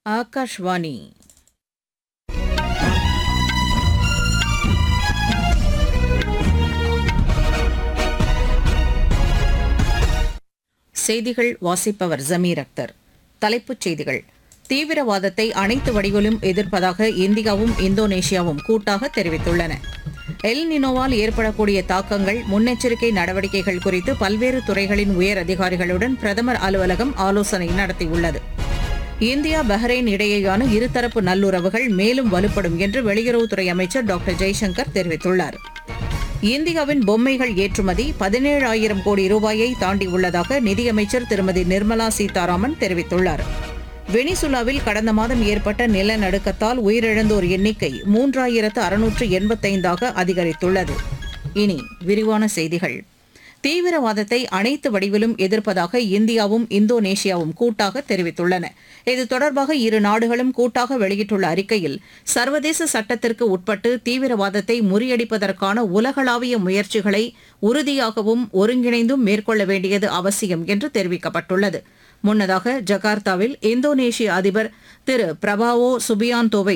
ஆகாஷ்வாணி செய்திகள் வாசிப்பவர் ஜமீர் அக்தர் தலைப்புச் செய்திகள் தீவிரவாதத்தை அனைத்து வடிவிலும் எதிர்ப்பதாக இந்தியாவும் இந்தோனேஷியாவும் கூட்டாக தெரிவித்துள்ளன எல் நினோவால் ஏற்படக்கூடிய தாக்கங்கள் முன்னெச்சரிக்கை நடவடிக்கைகள் குறித்து பல்வேறு துறைகளின் உயர் அதிகாரிகளுடன் பிரதமர் அலுவலகம் ஆலோசனை நடத்தியுள்ளது இந்தியா பஹ்ரைன் இடையேயான இருதரப்பு நல்லுறவுகள் மேலும் வலுப்படும் என்று வெளியுறவுத்துறை அமைச்சர் டாக்டர் ஜெய்சங்கர் தெரிவித்துள்ளார் இந்தியாவின் பொம்மைகள் ஏற்றுமதி பதினேழாயிரம் கோடி ரூபாயை தாண்டியுள்ளதாக நிதியமைச்சர் திருமதி நிர்மலா சீதாராமன் தெரிவித்துள்ளார் வெனிசுலாவில் கடந்த மாதம் ஏற்பட்ட நிலநடுக்கத்தால் உயிரிழந்தோர் எண்ணிக்கை மூன்றாயிரத்து அறுநூற்று எண்பத்தைந்தாக அதிகரித்துள்ளது இனி விரிவான செய்திகள் தீவிரவாதத்தை அனைத்து வடிவிலும் எதிர்ப்பதாக இந்தியாவும் இந்தோனேஷியாவும் கூட்டாக தெரிவித்துள்ளன இது தொடர்பாக இரு நாடுகளும் கூட்டாக வெளியிட்டுள்ள அறிக்கையில் சர்வதேச சட்டத்திற்கு உட்பட்டு தீவிரவாதத்தை முறியடிப்பதற்கான உலகளாவிய முயற்சிகளை உறுதியாகவும் ஒருங்கிணைந்தும் மேற்கொள்ள வேண்டியது அவசியம் என்று தெரிவிக்கப்பட்டுள்ளது முன்னதாக ஜகார்த்தாவில் இந்தோனேஷிய அதிபர் திரு பிரபாவோ சுபியாந்தோவை